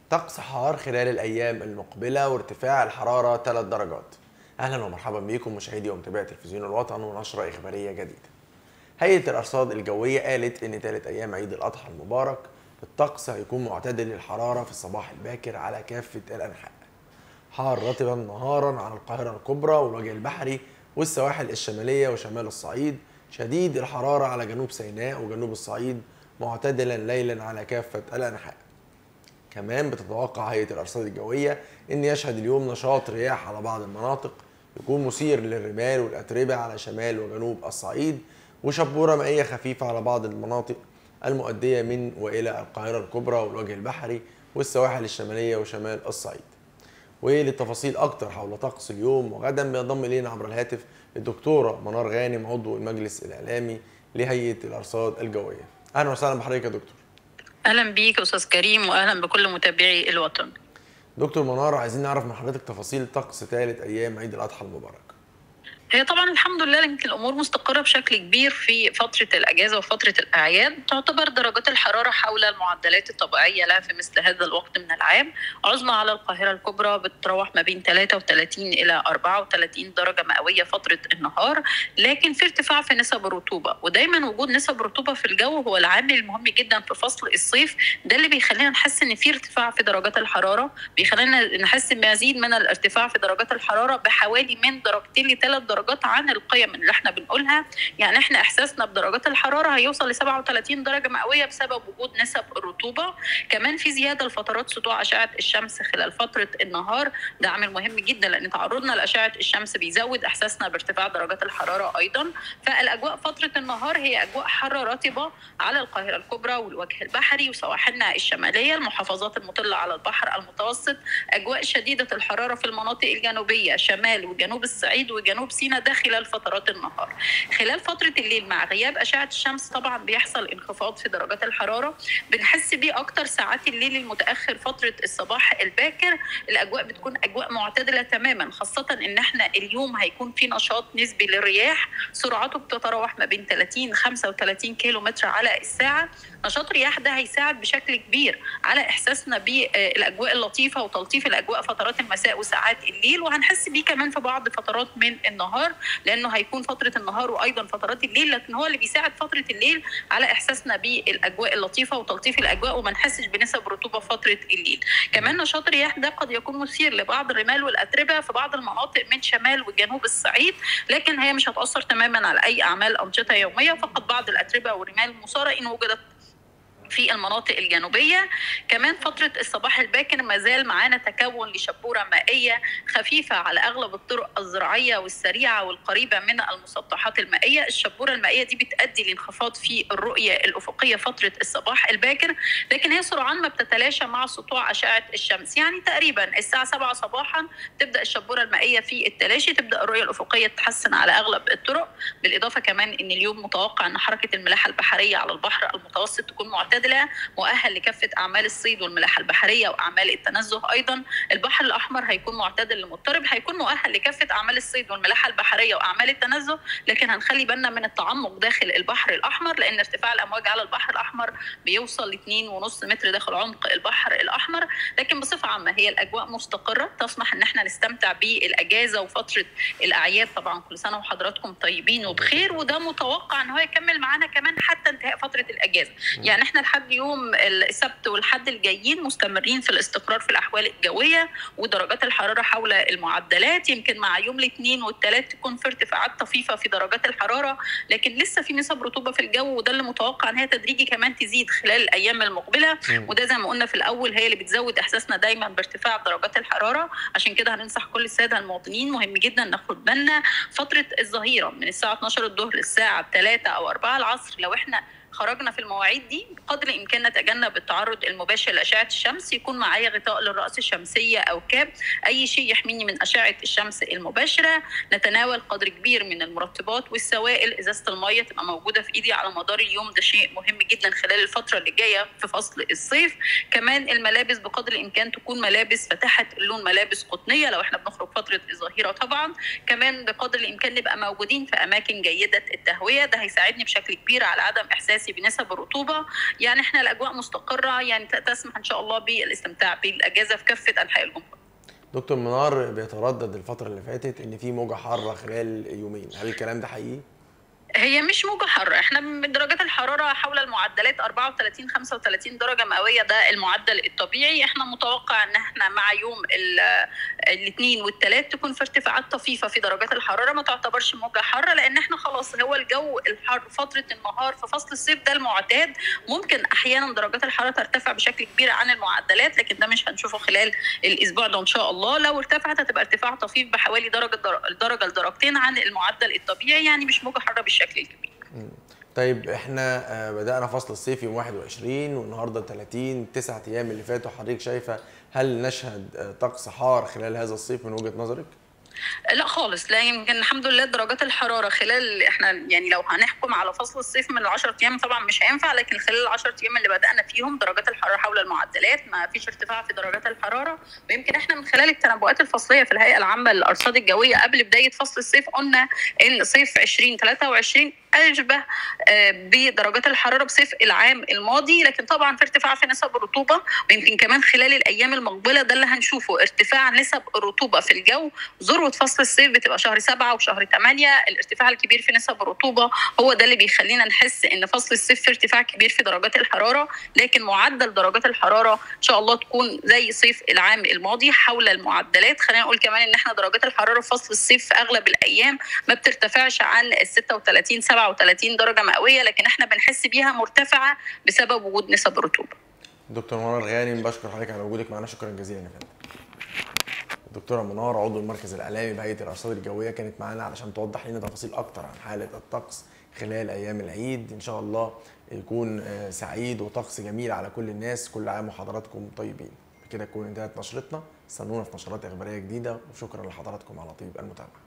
طقس حار خلال الأيام المقبلة وارتفاع الحرارة 3 درجات أهلا ومرحبا بكم مشاهدي ومتابعي تلفزيون الوطن ونشرة إخبارية جديدة هيئة الأرصاد الجوية قالت إن ثالث أيام عيد الأضحى المبارك الطقس هيكون معتدل الحرارة في الصباح الباكر على كافة الأنحاء حار رطبا نهارا على القاهرة الكبرى والوجه البحري والسواحل الشمالية وشمال الصعيد شديد الحرارة على جنوب سيناء وجنوب الصعيد معتدلا ليلا على كافة الأنحاء كمان بتتوقع هيئة الأرصاد الجوية إن يشهد اليوم نشاط رياح على بعض المناطق يكون مثير للرمال والأتربة على شمال وجنوب الصعيد وشبورة مائية خفيفة على بعض المناطق المؤدية من وإلى القاهرة الكبرى والوجه البحري والسواحل الشمالية وشمال الصعيد وللتفاصيل أكتر حول طقس اليوم وغدا بينضم إلينا عبر الهاتف الدكتورة منار غانم عضو المجلس الإعلامي لهيئة الأرصاد الجوية أهلا وسهلا بحضرتك يا دكتور اهلا بيك استاذ كريم واهلا بكل متابعي الوطن دكتور منار عايزين نعرف من حضرتك تفاصيل طقس ثالث ايام عيد الاضحى المبارك هي طبعا الحمد لله يمكن الامور مستقره بشكل كبير في فتره الاجازه وفتره الاعياد تعتبر درجات الحراره حول المعدلات الطبيعيه لها في مثل هذا الوقت من العام عظمى على القاهره الكبرى بتتراوح ما بين 33 الى 34 درجه مئويه فتره النهار لكن في ارتفاع في نسب الرطوبه ودايما وجود نسب الرطوبه في الجو هو العامل المهم جدا في فصل الصيف ده اللي بيخلينا نحس ان في ارتفاع في درجات الحراره بيخلينا نحس بمزيد من الارتفاع في درجات الحراره بحوالي من درجتين لثلاث درجات عن القيم اللي احنا بنقولها يعني احنا احساسنا بدرجات الحراره هيوصل ل 37 درجه مئويه بسبب وجود نسب الرطوبه كمان في زياده لفترات سطوع اشعه الشمس خلال فتره النهار ده عامل مهم جدا لان تعرضنا لاشعه الشمس بيزود احساسنا بارتفاع درجات الحراره ايضا فالاجواء فتره النهار هي اجواء حاره رطبه على القاهره الكبرى والوجه البحري وسواحلنا الشماليه المحافظات المطله على البحر المتوسط اجواء شديده الحراره في المناطق الجنوبيه شمال وجنوب الصعيد وجنوب سيناء ده خلال فترات النهار خلال فتره الليل مع غياب اشعه الشمس طبعا بيحصل انخفاض في درجات الحراره بنحس بيه اكتر ساعات الليل المتاخر فتره الصباح الباكر الاجواء بتكون اجواء معتدله تماما خاصه ان احنا اليوم هيكون في نشاط نسبي للرياح سرعته بتتراوح ما بين 30 35 كيلو متر على الساعه نشاط الرياح ده هيساعد بشكل كبير على احساسنا بالاجواء اللطيفه وتلطيف الاجواء فترات المساء وساعات الليل وهنحس بيه كمان في بعض فترات من النهار لانه هيكون فتره النهار وايضا فترات الليل لكن هو اللي بيساعد فتره الليل على احساسنا بالاجواء اللطيفه وتلطيف الاجواء وما نحسش بنسب رطوبه فتره الليل كمان نشاط الرياح ده قد يكون مثير لبعض الرمال والاتربه في بعض المناطق من شمال وجنوب الصعيد لكن هي مش هتاثر تماما على اي اعمال انشطه يوميه فقط بعض الاتربه والرمال المثاره ان وجدت في المناطق الجنوبية كمان فترة الصباح الباكر ما زال معانا تكون لشبورة مائية خفيفة على أغلب الطرق الزراعية والسريعة والقريبة من المسطحات المائية الشبورة المائية دي بتؤدي لانخفاض في الرؤية الأفقية فترة الصباح الباكر لكن هي سرعان ما بتتلاشى مع سطوع أشعة الشمس يعني تقريبا الساعة 7 صباحا تبدأ الشبورة المائية في التلاشي تبدأ الرؤية الأفقية تتحسن على أغلب الطرق بالإضافة كمان أن اليوم متوقع أن حركة الملاحة البحرية على البحر المتوسط تكون معتدلة معتدله مؤهل لكافه اعمال الصيد والملاحه البحريه واعمال التنزه ايضا البحر الاحمر هيكون معتدل لمضطرب هيكون مؤهل لكافه اعمال الصيد والملاحه البحريه واعمال التنزه لكن هنخلي بالنا من التعمق داخل البحر الاحمر لان ارتفاع الامواج على البحر الاحمر بيوصل ل 2.5 متر داخل عمق البحر الاحمر لكن بصفه عامه هي الاجواء مستقره تسمح ان احنا نستمتع بالاجازه وفتره الاعياد طبعا كل سنه وحضراتكم طيبين وبخير وده متوقع ان هو يكمل معانا كمان حتى انتهاء فتره الاجازه يعني احنا لحد يوم السبت والحد الجايين مستمرين في الاستقرار في الاحوال الجويه ودرجات الحراره حول المعدلات يمكن مع يوم الاثنين والثلاث تكون في ارتفاعات طفيفه في درجات الحراره لكن لسه في نسب رطوبه في الجو وده اللي متوقع ان هي تدريجي كمان تزيد خلال الايام المقبله وده زي ما قلنا في الاول هي اللي بتزود احساسنا دايما بارتفاع درجات الحراره عشان كده هننصح كل الساده المواطنين مهم جدا ناخد بالنا فتره الظهيره من الساعه 12 الظهر للساعه 3 او 4 العصر لو احنا خرجنا في المواعيد دي بقدر الامكان نتجنب التعرض المباشر لاشعه الشمس يكون معايا غطاء للراس الشمسيه او كاب اي شيء يحميني من اشعه الشمس المباشره نتناول قدر كبير من المرطبات والسوائل ازازه الميه تبقى موجوده في ايدي على مدار اليوم ده شيء مهم جدا خلال الفتره اللي جايه في فصل الصيف كمان الملابس بقدر الامكان تكون ملابس فاتحه اللون ملابس قطنيه لو احنا بنخرج فتره الظهيره طبعا كمان بقدر الامكان نبقى موجودين في اماكن جيده التهويه ده هيساعدني بشكل كبير على عدم احساس قياسي بنسب الرطوبه يعني احنا الاجواء مستقره يعني تسمح ان شاء الله بالاستمتاع بالاجازه في كافه انحاء الجمهوريه دكتور منار بيتردد الفتره اللي فاتت ان في موجه حاره خلال يومين هل الكلام ده حقيقي هي مش موجة حارة احنا من درجات الحرارة حول المعدلات 34 35 درجة مئوية ده المعدل الطبيعي احنا متوقع ان احنا مع يوم الاثنين والثلاث تكون في ارتفاعات طفيفة في درجات الحرارة ما تعتبرش موجة حارة لان احنا خلاص هو الجو الحر فترة النهار في فصل الصيف ده المعتاد ممكن احيانا درجات الحرارة ترتفع بشكل كبير عن المعدلات لكن ده مش هنشوفه خلال الاسبوع ده ان شاء الله لو ارتفعت هتبقى ارتفاع طفيف بحوالي درجة درجة لدرجتين عن المعدل الطبيعي يعني مش موجة حارة بالشكل الكبير طيب احنا بدأنا فصل الصيف يوم 21 والنهارده 30 تسعة ايام اللي فاتوا حضرتك شايفه هل نشهد طقس حار خلال هذا الصيف من وجهة نظرك؟ لا خالص لا يمكن الحمد لله درجات الحراره خلال احنا يعني لو هنحكم على فصل الصيف من ال 10 ايام طبعا مش هينفع لكن خلال ال 10 ايام اللي بدانا فيهم درجات الحراره حول المعدلات ما فيش ارتفاع في درجات الحرارة ويمكن احنا من خلال التنبؤات الفصليه في الهيئه العامه للارصاد الجويه قبل بدايه فصل الصيف قلنا ان صيف 2023 اشبه بدرجات الحراره بصيف العام الماضي لكن طبعا في ارتفاع في نسب الرطوبه ويمكن كمان خلال الايام المقبله ده اللي هنشوفه ارتفاع نسب الرطوبه في الجو ذروه فصل الصيف بتبقى شهر سبعة وشهر ثمانية الارتفاع الكبير في نسب الرطوبه هو ده اللي بيخلينا نحس ان فصل الصيف في ارتفاع كبير في درجات الحراره لكن معدل درجات الحراره ان شاء الله تكون زي صيف العام الماضي حول المعدلات خلينا نقول كمان ان احنا درجات الحراره في فصل الصيف في اغلب الايام ما بترتفعش عن ال 36 37 درجه مئويه لكن احنا بنحس بيها مرتفعه بسبب وجود نسب الرطوبه. دكتور منار غانم بشكر حضرتك على وجودك معنا شكرا جزيلا يا فندم. الدكتوره منار عضو المركز الاعلامي بهيئه الارصاد الجويه كانت معانا علشان توضح لنا تفاصيل اكتر عن حاله الطقس خلال ايام العيد ان شاء الله يكون سعيد وطقس جميل على كل الناس كل عام وحضراتكم طيبين بكده تكون انتهت نشرتنا استنونا في نشرات اخباريه جديده وشكرا لحضراتكم على طيب المتابعه